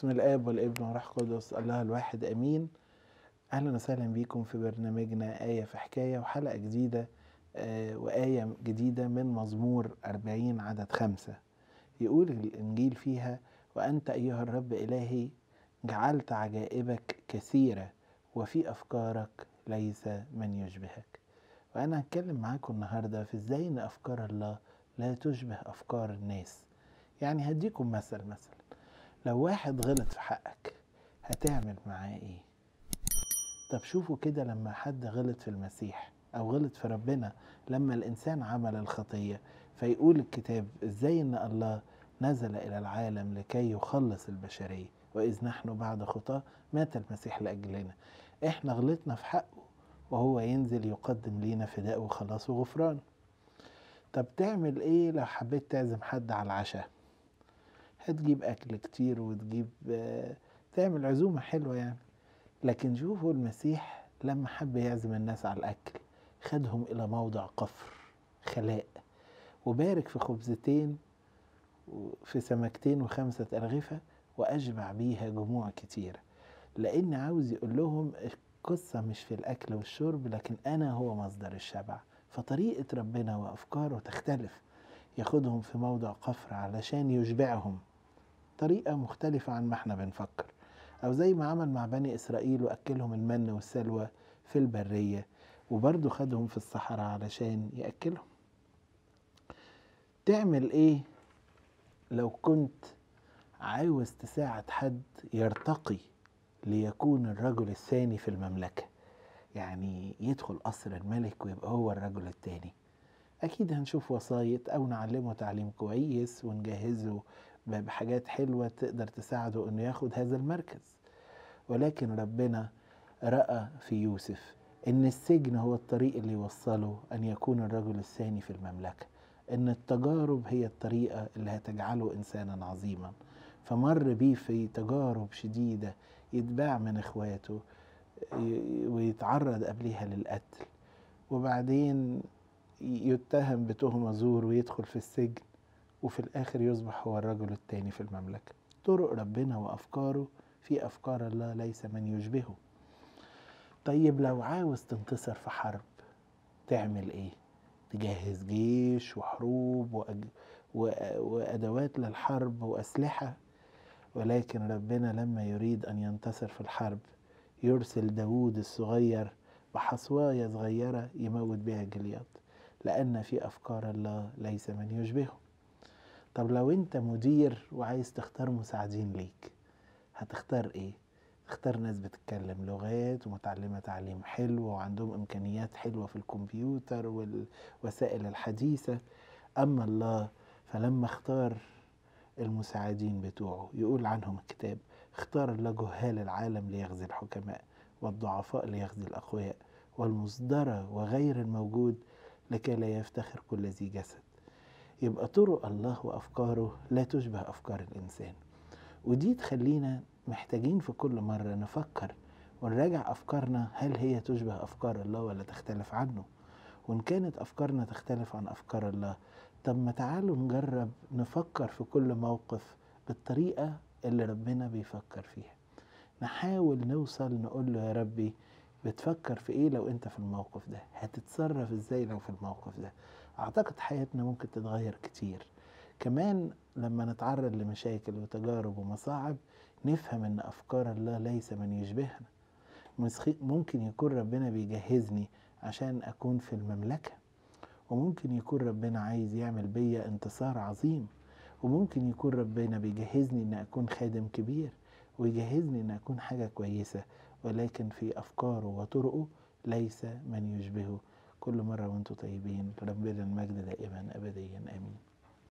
باسم الاب والابن والروح القدس الله الواحد امين اهلا وسهلا بيكم في برنامجنا ايه في حكايه وحلقه جديده آه، وايه جديده من مزمور 40 عدد خمسة يقول الانجيل فيها وانت ايها الرب الهي جعلت عجائبك كثيره وفي افكارك ليس من يشبهك وانا هتكلم معاكم النهارده في ازاي ان افكار الله لا تشبه افكار الناس يعني هديكم مثل مثلا لو واحد غلط في حقك هتعمل معاه ايه طب شوفوا كده لما حد غلط في المسيح او غلط في ربنا لما الانسان عمل الخطيه فيقول الكتاب ازاي ان الله نزل الى العالم لكي يخلص البشريه واذ نحن بعد خطاه مات المسيح لاجلنا احنا غلطنا في حقه وهو ينزل يقدم لينا فداء وخلاص وغفران طب تعمل ايه لو حبيت تعزم حد على العشاء هتجيب اكل كتير وتجيب آه، تعمل عزومه حلوه يعني لكن شوفوا المسيح لما حب يعزم الناس على الاكل خدهم الى موضع قفر خلاء وبارك في خبزتين في سمكتين وخمسة أرغفة وأشبع بيها جموع كتيرة لأن عاوز يقول لهم القصة مش في الأكل والشرب لكن أنا هو مصدر الشبع فطريقة ربنا وأفكاره تختلف ياخدهم في موضع قفر علشان يشبعهم طريقة مختلفة عن ما احنا بنفكر أو زي ما عمل مع بني إسرائيل وأكلهم المن والسلوى في البرية وبرضه خدهم في الصحراء علشان يأكلهم تعمل إيه لو كنت عاوز تساعد حد يرتقي ليكون الرجل الثاني في المملكة يعني يدخل قصر الملك ويبقى هو الرجل الثاني أكيد هنشوف وسايط أو نعلمه تعليم كويس ونجهزه بحاجات حلوة تقدر تساعده إنه ياخد هذا المركز ولكن ربنا رأى في يوسف إن السجن هو الطريق اللي يوصله أن يكون الرجل الثاني في المملكة إن التجارب هي الطريقة اللي هتجعله إنسانا عظيما فمر بيه في تجارب شديدة يتباع من إخواته ي- ويتعرض قبلها للقتل وبعدين يتهم بتهمة زور ويدخل في السجن وفي الآخر يصبح هو الرجل الثاني في المملكة طرق ربنا وأفكاره في أفكار الله ليس من يشبهه طيب لو عاوز تنتصر في حرب تعمل إيه؟ تجهز جيش وحروب وأج... و... وأدوات للحرب وأسلحة ولكن ربنا لما يريد أن ينتصر في الحرب يرسل داوود الصغير بحصواية صغيرة يموت بها جلياط لأن في أفكار الله ليس من يشبهه طب لو أنت مدير وعايز تختار مساعدين ليك هتختار إيه؟ تختار ناس بتتكلم لغات ومتعلمة تعليم حلو وعندهم إمكانيات حلوة في الكمبيوتر والوسائل الحديثة أما الله فلما اختار المساعدين بتوعه يقول عنهم الكتاب اختار الله جهال العالم ليغزي الحكماء والضعفاء ليغزي الأقوياء والمصدرة وغير الموجود لكي لا يفتخر كل ذي جسد يبقى طرق الله وأفكاره لا تشبه أفكار الإنسان ودي تخلينا محتاجين في كل مرة نفكر ونراجع أفكارنا هل هي تشبه أفكار الله ولا تختلف عنه وإن كانت أفكارنا تختلف عن أفكار الله طب ما تعالوا نجرب نفكر في كل موقف بالطريقة اللي ربنا بيفكر فيها نحاول نوصل نقول له يا ربي بتفكر في ايه لو انت في الموقف ده هتتصرف ازاي لو في الموقف ده اعتقد حياتنا ممكن تتغير كتير كمان لما نتعرض لمشاكل وتجارب ومصاعب نفهم ان افكار الله ليس من يشبهنا مسخي- ممكن يكون ربنا بيجهزني عشان اكون في المملكه وممكن يكون ربنا عايز يعمل بيا انتصار عظيم وممكن يكون ربنا بيجهزني ان اكون خادم كبير ويجهزني ان اكون حاجه كويسه ولكن في افكاره وطرقه ليس من يشبهه كل مره وانتم طيبين ربنا المجد دائما ابديا امين